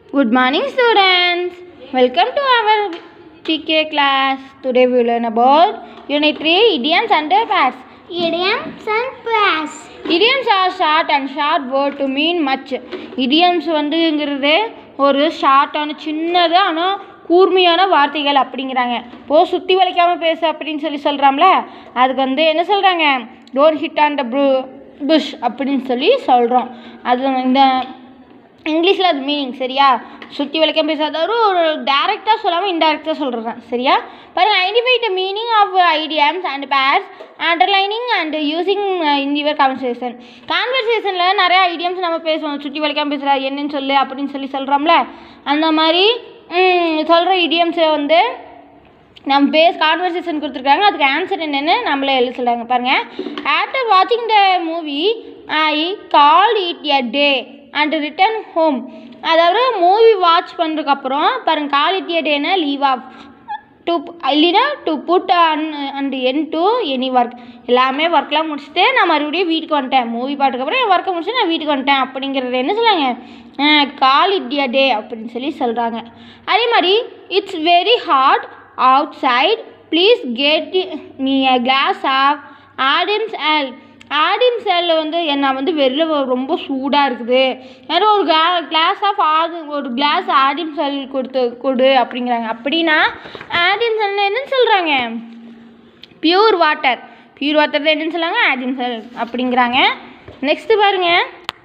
Good morning, students. Welcome to our TK class. Today we will learn about Unit 3 Idioms and their pairs. Idioms and pairs. Idioms are short and short word to mean much. Idioms வந்துங்கிறது ஒரு ஷார்ட்டான சின்னது ஆனால் கூர்மையான வார்த்தைகள் அப்படிங்கிறாங்க போ சுற்றி வளைக்காமல் பேசு அப்படின்னு சொல்லி சொல்கிறாம்ல அதுக்கு வந்து என்ன சொல்கிறாங்க don't hit on the brew bush அப்படின்னு சொல்லி சொல்கிறோம் அது இந்த இங்கிலீஷில் அது மீனிங் சரியா சுற்றி வளைக்க பேசாத ஒரு ஒரு டேரெக்டாக சொல்லாமல் இன்டெரக்டாக சொல்கிறேன் சரியா பாருங்க identify the meaning of idioms and pairs underlining and using in your conversation கான்வர்சேஷனில் நிறைய ஐடியாம்ஸ் நம்ம பேசுவோம் சுற்றி வளைக்காம பேசுகிற என்னன்னு சொல்லு அப்படின்னு சொல்லி சொல்கிறோம்ல அந்த மாதிரி சொல்கிற இடியம்ஸை வந்து நம்ம பேஸ் கான்வர்சேஷன் கொடுத்துருக்காங்க அதுக்கு ஆன்சர் என்னென்னு நம்மளே எழுத சொல்கிறாங்க பாருங்கள் ஆஃப்டர் வாட்சிங் the movie I call it a day and return home அதாவது மூவி வாட்ச் பண்ணுறதுக்கப்புறம் பாருங்கள் கால் இட் எ டேனா லீவ் ஆஃப் டு இல்லைன்னா to put an and end to any work எல்லாமே ஒர்க்லாம் முடிச்சுட்டு நான் மறுபடியும் வீட்டுக்கு வந்துட்டேன் மூவி பாட்டுக்கப்புறம் என் ஒர்க்கை முடிச்சுட்டு நான் வீட்டுக்கு வந்துட்டேன் அப்படிங்கிறது என்ன சொல்லுவாங்க கால் இட் எ டே அப்படின்னு சொல்லி சொல்கிறாங்க அதே மாதிரி it's very hot outside please get me a glass of ஆடிம்ஸ் எல் ஆடிம் செல்ல வந்து என்ன வந்து வெளில ரொம்ப சூடாக இருக்குது வேறு ஒரு கிளா கிளாஸ் ஆஃப் ஆடு ஒரு கிளாஸ் ஆடிம் செல் கொடுத்து கொடு அப்படிங்கிறாங்க அப்படின்னா ஆடிம் செல்ல என்னன்னு சொல்கிறாங்க பியூர் வாட்டர் பியூர் வாட்டர் என்னன்னு சொல்லுவாங்க ஆடிம் செல் அப்படிங்கிறாங்க நெக்ஸ்ட்டு பாருங்கள்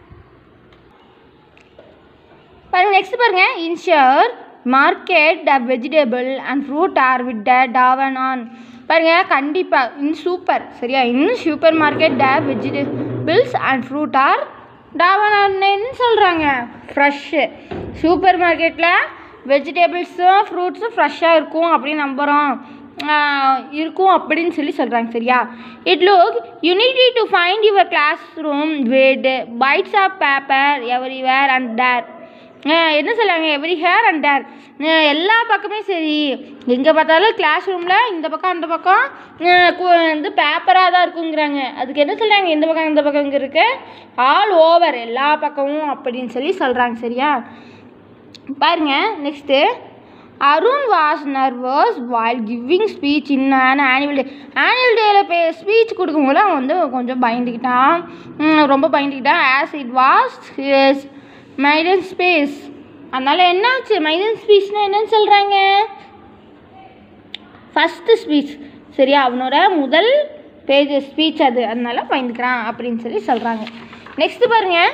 பாருங்க நெக்ஸ்ட் பாருங்க இன்ஷியர் market the vegetable and fruit are with the டாவன் ஆன் பாருங்க கண்டிப்பாக இன் சூப்பர் சரியா in super market the vegetables and fruit are டாவன் ஆன்னு சொல்கிறாங்க ஃப்ரெஷ்ஷு சூப்பர் மார்க்கெட்டில் வெஜிடபிள்ஸும் ஃப்ரூட்ஸும் ஃப்ரெஷ்ஷாக இருக்கும் அப்படின்னு நம்புகிறோம் இருக்கும் அப்படின்னு சொல்லி சொல்கிறாங்க சரியா it look unity to find your classroom with bites of paper everywhere and there என்ன சொல்லுவாங்க எவ்ரி ஹேர் அண்ட் டேர் எல்லா பக்கமே சரி எங்கே பார்த்தாலும் கிளாஸ் ரூமில் இந்த பக்கம் அந்த பக்கம் வந்து பேப்பராக தான் இருக்குங்கிறாங்க அதுக்கு என்ன சொல்கிறாங்க இந்த பக்கம் இந்த பக்கம் இங்கே இருக்கு ஆல் ஓவர் எல்லா பக்கமும் அப்படின்னு சொல்லி சொல்கிறாங்க சரியா பாருங்க next Arun was nervous while giving speech in an annual day annual டேயில் பே ஸ்பீச் கொடுக்கும்போது அவன் வந்து கொஞ்சம் பயந்துக்கிட்டான் ரொம்ப பயந்துக்கிட்டான் as it was his maiden space அதனால் என்னாச்சு மைடன் ஸ்பீச்னால் என்னன்னு சொல்கிறாங்க ஃபஸ்ட்டு ஸ்பீச் சரியா அவனோட முதல் பேஜ் ஸ்பீச் அது அதனால பயந்துக்கிறான் அப்படின்னு சொல்லி சொல்கிறாங்க நெக்ஸ்ட்டு பாருங்கள்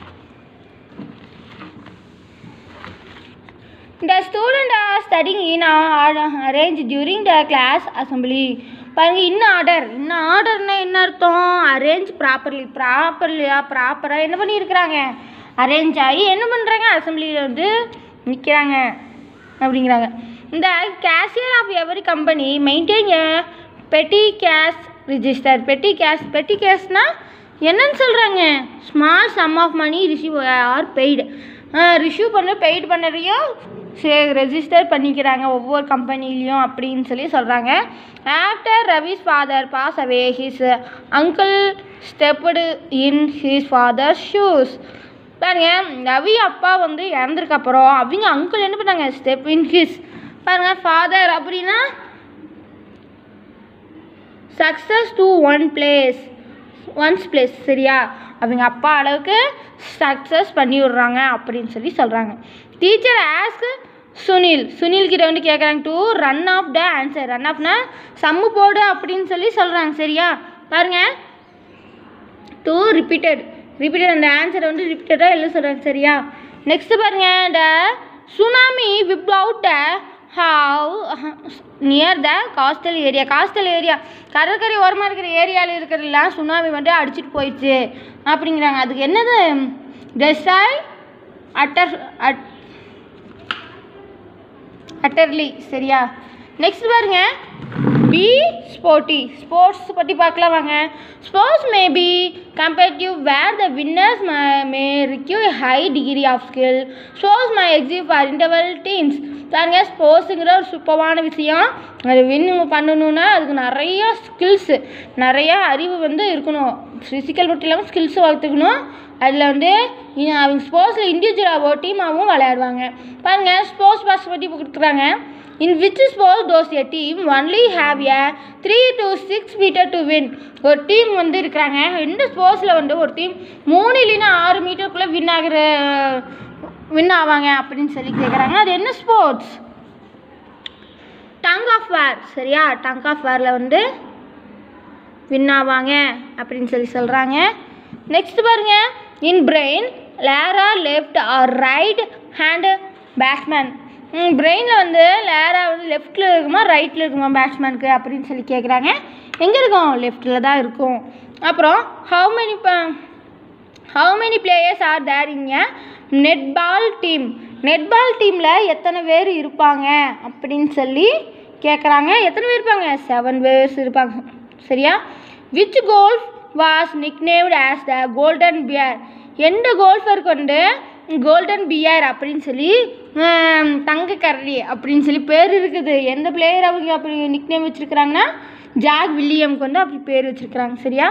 The student are studying in arrange during the class assembly. பாருங்க இன்னும் ஆர்டர் இன்னும் ஆர்டர்னா என்ன அர்த்தம் அரேஞ்ச் ப்ராப்பர்லி ப்ராப்பர்லியா ப்ராப்பராக என்ன பண்ணியிருக்கிறாங்க அரேஞ்ச் ஆகி என்ன பண்ணுறாங்க அசம்பிளியில் வந்து நிற்கிறாங்க அப்படிங்கிறாங்க இந்த cashier of every company maintain a petty cash register petty cash petty கேஷ்னால் என்னன்னு சொல்கிறாங்க small sum of money receive or paid receive பண்ண பெய்டு பண்ணுறதையும் ரெஜிஸ்டர் பண்ணிக்கிறாங்க ஒவ்வொரு கம்பெனிலையும் அப்படின்னு சொல்லி சொல்கிறாங்க after Ravi's father pass away his uncle stepped in his father shoes பாருங்க ரவி அப்பா வந்து இறந்துருக்கப்புறம் அவங்க அங்கிள் என்ன பண்ணாங்க ஸ்டெப் இன் ஹிஸ் பாருங்க ஃபாதர் அப்படின்னா success to one place once place சரியா அவங்க அப்பா அளவுக்கு சக்ஸஸ் பண்ணி விட்றாங்க அப்படின்னு சொல்லி சொல்கிறாங்க டீச்சர் ஆஸ்க் சுனில் சுனில் கிட்ட வந்து கேட்குறாங்க to run off the answer run ஆஃப்னா சம்மு போடு அப்படின்னு சொல்லி சொல்கிறாங்க சரியா பாருங்க டு ரிப்பீட்டட் ரிப்பீட்டட் அந்த ஆன்சரை வந்து ரிப்பீட்டடாக எழுத சொல்கிறாங்க சரியா நெக்ஸ்ட் பாருங்க the tsunami wipe out the how near the coastal area coastal area கடற்கரை ஓரமாக இருக்கிற ஏரியாவில் இருக்கிறதெல்லாம் சுனாமி வந்து அடிச்சிட்டு போயிடுச்சு அப்படிங்கிறாங்க அதுக்கு என்னது டெஸ்டாய் அட்டர் அட் அட்டர்லி சரியா நெக்ஸ்ட் பாருங்க பி ஸ்போர்ட்டி ஸ்போர்ட்ஸ் பற்றி பார்க்கலாம் வாங்க sports may be competitive where the winners may require high degree of skill sports my exit for interval teams பாருங்க ஸ்போர்ட்ஸுங்கிற ஒரு சூப்பரான விஷயம் அது வின் பண்ணணுன்னா அதுக்கு நிறைய ஸ்கில்ஸு நிறைய அறிவு வந்து இருக்கணும் ஃபிசிக்கல் மட்டும் இல்லாமல் ஸ்கில்ஸை வளர்த்துக்கணும் அதில் வந்து இ- அவங்க ஸ்போர்ட்ஸில் இண்டிவிஜுவலாகவோ டீமாகவும் விளையாடுவாங்க பாருங்கள் ஸ்போர்ட்ஸ் பாஸ் பற்றி கொடுக்குறாங்க in which sports does a team only have a three to six metre to win ஒரு டீம் வந்து இருக்கிறாங்க இந்த ஸ்போர்ட்ஸில் வந்து ஒரு டீம் மூணு இல்லைன்னா ஆறு மீட்டருக்குள்ளே வின் ஆகிற வின் ஆவாங்க அப்படின்னு சொல்லி கேட்குறாங்க அது என்ன ஸ்போர்ட்ஸ் டங் ஆஃப் வேர் சரியா டங் ஆஃப் வேரில் வந்து வின் ஆவாங்க அப்படின்னு சொல்லி சொல்கிறாங்க நெக்ஸ்ட் பாருங்க in brain Lara left or right hand batsman பிரெயினில் வந்து லேரா வந்து லெஃப்ட்டில் இருக்குமா ரைட்டில் இருக்குமா பேட்ஸ்மேனுக்கு அப்படின்னு சொல்லி கேட்குறாங்க எங்கே இருக்கும் லெஃப்ட்டில் தான் இருக்கும் அப்புறம் how many how many players are there in a netball team netball டீமில் எத்தனை பேர் இருப்பாங்க அப்படின்னு சொல்லி கேட்குறாங்க எத்தனை பேர் இருப்பாங்க செவன் பேர்ஸ் இருப்பாங்க சரியா which golf was nicknamed as the golden bear எந்த கோல்ஃபருக்கு வந்து கோல்டன் பியர் அப்படின்னு சொல்லி ஹம், தங்க கரடி அப்படின்னு சொல்லி பேர் இருக்குது எந்த பிளேயர் அவங்க அப்படி நிக்னேம் வச்சுருக்குறாங்கன்னா ஜாக் வில்லியம்க்கு வந்து அப்படி பேர் வச்சுருக்குறாங்க சரியா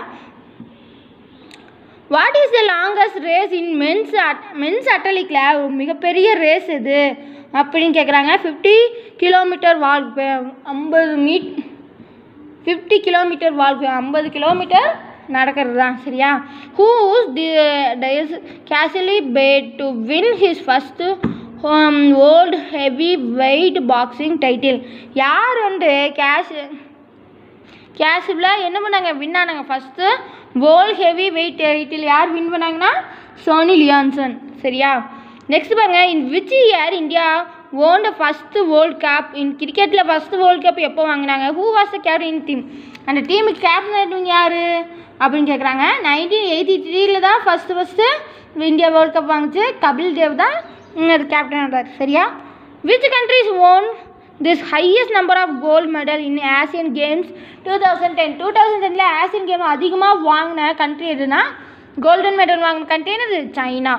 what is the longest race in men's at men's அட்டலிக்கில் ஒரு மிகப்பெரிய ரேஸ் எது அப்படின்னு கேட்குறாங்க ஃபிஃப்டி கிலோமீட்டர் வால்க் ஐம்பது மீட் ஃபிஃப்டி கிலோமீட்டர் வால்க் ஐம்பது கிலோமீட்டர் நடக்கிறது தான் சரியா ஹூஸ் தி டயஸ் casually bad to win his first old heavy weight boxing title யார் வந்து கேஷ் கேஷில் என்ன பண்ணாங்க வின் ஆனாங்க first world heavy weight title யார் வின் பண்ணாங்கன்னா சோனி லியான்சன் சரியா நெக்ஸ்ட் பாருங்க in which year India won the first world cup in கிரிக்கெட்டில் ஃபஸ்ட்டு வேர்ல்ட் கப் எப்போ வாங்கினாங்க who was the captain team அந்த டீமுக்கு கேப்டன் யார் அப்படின்னு கேட்குறாங்க நைன்டீன் எயிட்டி த்ரீல தான் first first India world cup வாங்குச்சு கபில் தேவ் தான் ம், அது கேப்டன் இருந்தார் சரியா which countries won this highest number of gold medal in Asian games two thousand ten two thousand டெனில் ஆசியன் கேம் அதிகமாக வாங்கின கண்ட்ரி எதுனா கோல்டன் மெடல் வாங்கின கண்ட்ரி என்னது China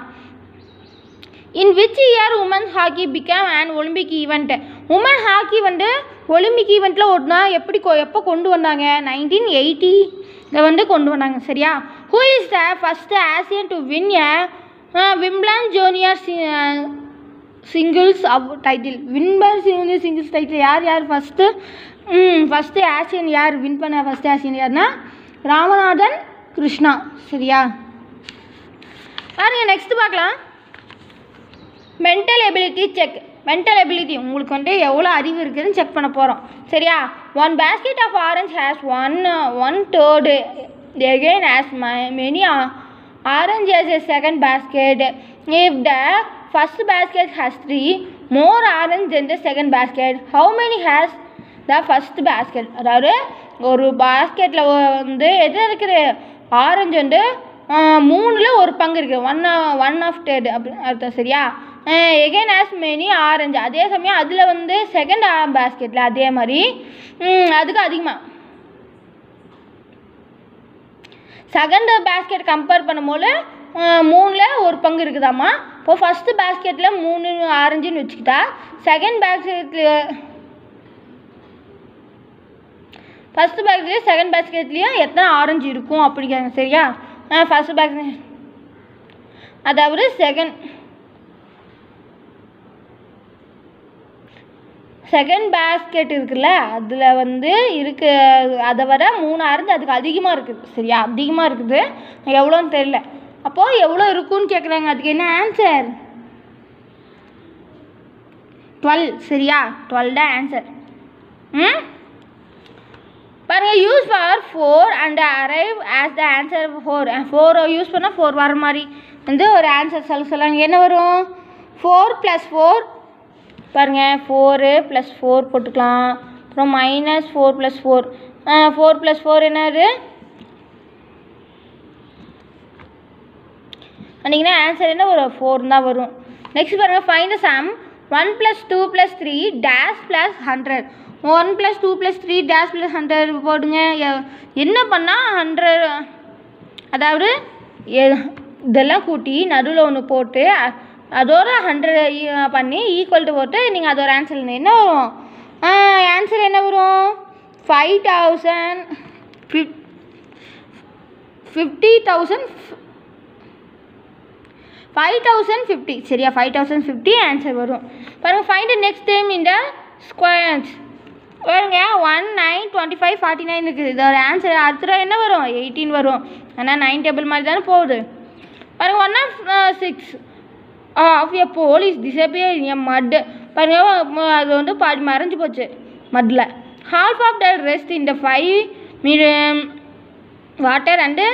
in which year women's hockey become and Olympic event women hockey வந்து Olympic ஈவெண்ட்டில் ஒன்றா எப்படி கொ எப்போ கொண்டு வந்தாங்க நைன்டீன் எயிட்டி வந்து கொண்டு வந்தாங்க சரியா who is the first Asian to win a Wimbledon junior singles up title Wimbledon junior singles title யார் யார் ஃபஸ்ட்டு ஃபஸ்ட்டு ஆசியன் யார் வின் பண்ண ஃபஸ்ட்டு ஆசியன் யார்னா ராமநாதன் கிருஷ்ணா சரியா பாருங்க நெக்ஸ்ட் பார்க்கலாம் mental ability check mental ability உங்களுக்கு வந்து எவ்வளோ அறிவு இருக்குதுன்னு செக் பண்ண போகிறோம் சரியா one basket of orange has one one third again has many orange has a second basket if the first basket has three more orange then the second basket how many has the first basket அதாவது ஒரு பாஸ்கெட்டில் வந்து எது இருக்குது orange வந்து மூணில் ஒரு பங்கு இருக்குது ஒன் ஒன் ஆஃப் டெட் அப்படி அர்த்தம் சரியா எகைன் ஆஸ் மெனி ஆரஞ்சு அதே சமயம் அதில் வந்து செகண்ட் பேஸ்கெட்டில் அதே மாதிரி ம், அதுக்கு அதிகமாக செகண்ட் பேஸ்கெட் கம்பேர் பண்ணும்போது மூணில் ஒரு பங்கு இருக்குதாம்மா இப்போ ஃபஸ்ட்டு பேஸ்கெட்டில் மூணு ஆரஞ்சுன்னு வச்சுக்கிட்டா செகண்ட் பேஸ்கெட்டில் ஃபஸ்ட்டு பேஸ்கெட்லேயும் செகண்ட் பேஸ்கெட்லேயும் எத்தனை ஆரஞ்சு இருக்கும் அப்படிங்கிறாங்க சரியா ஃபஸ்ட்டு பேஸ்கெட் அதாவது செகண்ட் செகண்ட் பேஸ்கெட் இருக்குல்ல அதில் வந்து இருக்கு அதை விட மூணு ஆரஞ்சு அதுக்கு அதிகமாக இருக்குது சரியா அதிகமாக இருக்குது எவ்வளோன்னு தெரியல அப்போது எவ்வளோ இருக்குன்னு கேட்குறாங்க அதுக்கு என்ன ஆன்சர் டுவெல் சரியா டுவெல் தான் ஆன்சர் ம் பாருங்க use for four and arrive as the answer four four use பண்ணால் ஃபோர் வர மாதிரி வந்து ஒரு ஆன்சர் சொல்ல சொல்லுவாங்க என்ன வரும் ஃபோர் ப்ளஸ் ஃபோர் பாருங்கள் ஃபோரு ப்ளஸ் ஃபோர் போட்டுக்கலாம் அப்புறம் minus four plus four four plus four என்னது அன்றைக்கினா ஆன்சர் என்ன ஒரு ஃபோர் தான் வரும் நெக்ஸ்ட் பாருங்கள் find the sum one plus two plus three dash plus hundred one plus two plus three dash plus hundred போடுங்க எ- என்ன பண்ணால் ஹண்ட்ரட் அதாவது எ- இதெல்லாம் கூட்டி நடுவில் ஒன்று போட்டு அ- அதோட ஹண்ட்ரட் பண்ணி ஈக்குவல் டு போட்டு நீங்கள் அதோட ஆன்சர் என்ன வரும் ஆன்சர் என்ன வரும் ஃபைவ் தௌசண்ட் ஃபிஃப் fifty thousand five thousand fifty சரியா ஃபைவ் தௌசண்ட் ஃபிஃப்டி ஆன்சர் வரும் பாருங்கள் ஃபைண்ட் நெக்ஸ்ட் டைம் இந்த ஸ்கொயர்ஸ் பாருங்க one nine twenty five forty nine இருக்குது இதோட ஆன்சர் அடுத்த தடவை என்ன வரும் எயிட்டீன் வரும் ஆனால் நைன் டேபிள் மாதிரி தானே போகுது பாருங்க one of six of a police disappear a mud பாருங்க ம- அது வந்து பாதி மறைஞ்சு போச்சு மட்டில் ஹால்ஃப் ஆஃப் த ரெஸ்ட் இந்த five medium water and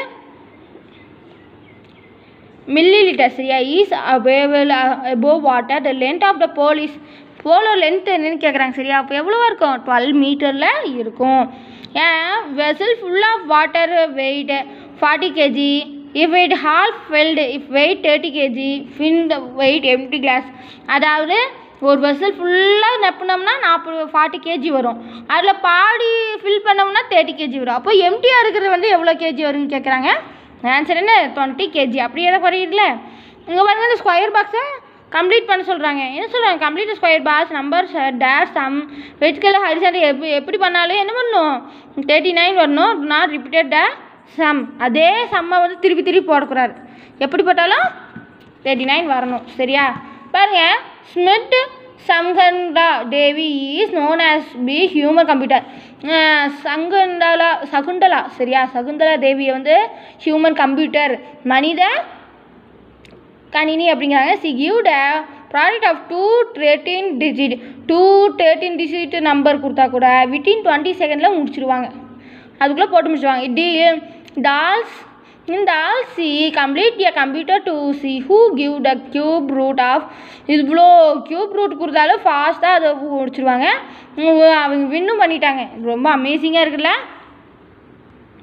milliliter சரியா இஸ் அவேவல் above water the length of the police போலோ லென்த் என்னன்னு கேட்குறாங்க சரியா அப்போ எவ்வளோவா இருக்கும் டுவெல் மீட்டரில் இருக்கும் ஏன் vessel full of water weight forty KG if weight half filled if weight thirty KG find the weight empty glass அதாவது ஒரு வெசல் ஃபுல்லாக நப்பினோம்னா நாற்பது ஃபார்ட்டி கேஜி வரும் அதில் பாடி ஃபில் பண்ணோம்னா தேர்ட்டி கேஜி வரும் அப்போ எம்டியாக இருக்கிறது வந்து எவ்வளோ கேஜி வரும்னு கேட்குறாங்க ஆன்சர் என்ன டுவெண்ட்டி கேஜி அப்படியே தான் குறையுதுல இங்கே பாருங்க இந்த ஸ்கொயர் பாக்ஸை கம்ப்ளீட் பண்ண சொல்கிறாங்க என்ன சொல்கிறாங்க complete square box number dash sum vertical horizontal எப்படி எப்படி பண்ணாலும் என்ன பண்ணணும் தேர்ட்டி நைன் வரணும் நாட் ரிப்பீட்டட் த சம் அதே சம்மை வந்து திருப்பி திருப்பி போடக்கூடாது எப்படி போட்டாலும் தேர்ட்டி நைன் வரணும் சரியா பாருங்க ஸ்மித் Shakuntala Devi is known as be human computer Shakuntala Shakuntala சரியா சகுந்தலா தேவியை வந்து ஹியூமன் கம்ப்யூட்டர் மனித கணினி அப்படிங்கிறாங்க she give the product of two thirteen digit two thirteen digit number கொடுத்தா கூட வித்தின் டுவெண்ட்டி செகண்டில் முடிச்சிருவாங்க அதுக்குள்ளே போட்டு முடிச்சிருவாங்க டி டால்ஸ் in the சி complete a computer to see who give the cube root of இவ்வளோ cube root கொடுத்தாலும் ஃபாஸ்ட்டாக அதை முடிச்சிருவாங்க உம் அவங்க வின்னும் பண்ணிட்டாங்க ரொம்ப அமேசிங்காக இருக்குல்ல